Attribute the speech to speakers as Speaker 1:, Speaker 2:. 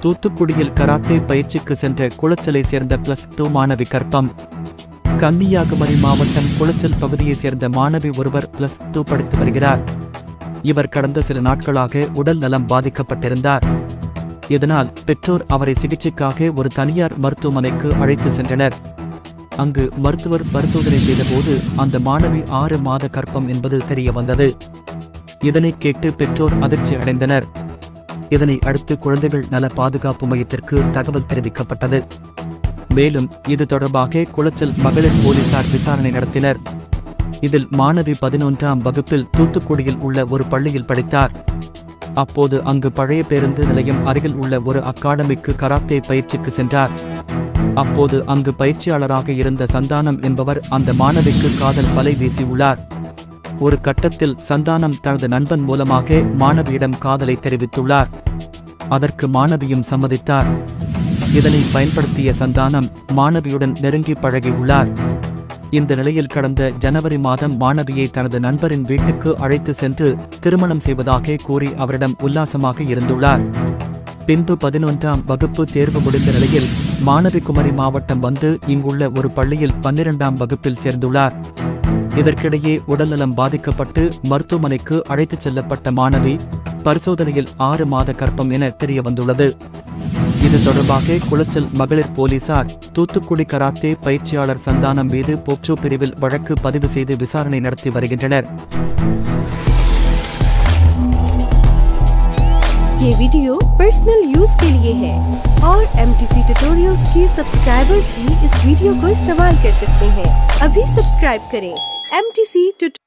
Speaker 1: தூத்துக்குடியில் கராத்தே பயிற்சிக்கு சென்ற குளச்சலை சேர்ந்த பிளஸ் டூ மாணவி கற்பம் கன்னியாகுமரி மாவட்டம் குளச்சல் பகுதியைச் சேர்ந்த மாணவி ஒருவர் பிளஸ் டூ படித்து வருகிறார் இவர் கடந்த சில நாட்களாக உடல் நலம் பாதிக்கப்பட்டிருந்தார் இதனால் பெற்றோர் அவரை சிகிச்சைக்காக ஒரு தனியார் மருத்துவமனைக்கு அழைத்து சென்றனர் அங்கு மருத்துவர் பரிசோதனை செய்தபோது அந்த மாணவி ஆறு மாத கர்ப்பம் என்பது தெரிய வந்தது இதனை கேட்டு பெற்றோர் அதிர்ச்சி அடைந்தனர் இதனை அடுத்து குழந்தைகள் நல பாதுகாப்பு மையத்திற்கு தகவல் தெரிவிக்கப்பட்டது மேலும் இது தொடர்பாக குளச்சல் மகளிர் போலீசார் விசாரணை நடத்தினர் இதில் மாணவி பதினொன்றாம் வகுப்பில் தூத்துக்குடியில் உள்ள ஒரு பள்ளியில் படித்தார் அப்போது அங்கு பழைய பேருந்து நிலையம் அருகில் உள்ள ஒரு அகாடமிக்கு கராத்தே பயிற்சிக்கு சென்றார் அப்போது அங்கு பயிற்சியாளராக இருந்த சந்தானம் என்பவர் அந்த மாணவிக்கு காதல் வலை வீசியுள்ளார் ஒரு கட்டத்தில் சந்தானம் தனது நண்பன் மூலமாக மாணவியிடம் காதலை தெரிவித்துள்ளார் அதற்கு மாணவியும் சம்மதித்தார் இதனை பயன்படுத்திய சந்தானம் மாணவியுடன் நெருங்கி பழகியுள்ளார் இந்த நிலையில் கடந்த ஜனவரி மாதம் மாணவியை தனது நண்பரின் வீட்டுக்கு அழைத்து சென்று திருமணம் செய்வதாக கூறி அவரிடம் உல்லாசமாக இருந்துள்ளார் பின்பு பதினொன்றாம் வகுப்பு தேர்வு முடிந்த நிலையில் மாணவி குமரி மாவட்டம் வந்து இங்குள்ள ஒரு பள்ளியில் பன்னிரண்டாம் வகுப்பில் சேர்ந்துள்ளார் இதற்கிடையே உடல்நலம் பாதிக்கப்பட்டு மருத்துவமனைக்கு அழைத்துச் செல்லப்பட்ட மாணவி பரிசோதனையில் ஆறு மாத கர்ப்பம் என தெரிய வந்துள்ளது இது தொடர்பாக குளச்சல் மகளிர் போலீசார் தூத்துக்குடி கராத்தே பயிற்சியாளர் சந்தானம் மீது போக்சோ பிரிவில் வழக்கு பதிவு செய்து விசாரணை நடத்தி வருகின்றனர்
Speaker 2: ये वीडियो पर्सनल यूज के लिए है और MTC ट्यूटोरियल्स के सब्सक्राइबर्स ही इस वीडियो को इस्तेमाल कर सकते हैं अभी सब्सक्राइब करें MTC ट्यूटोरियल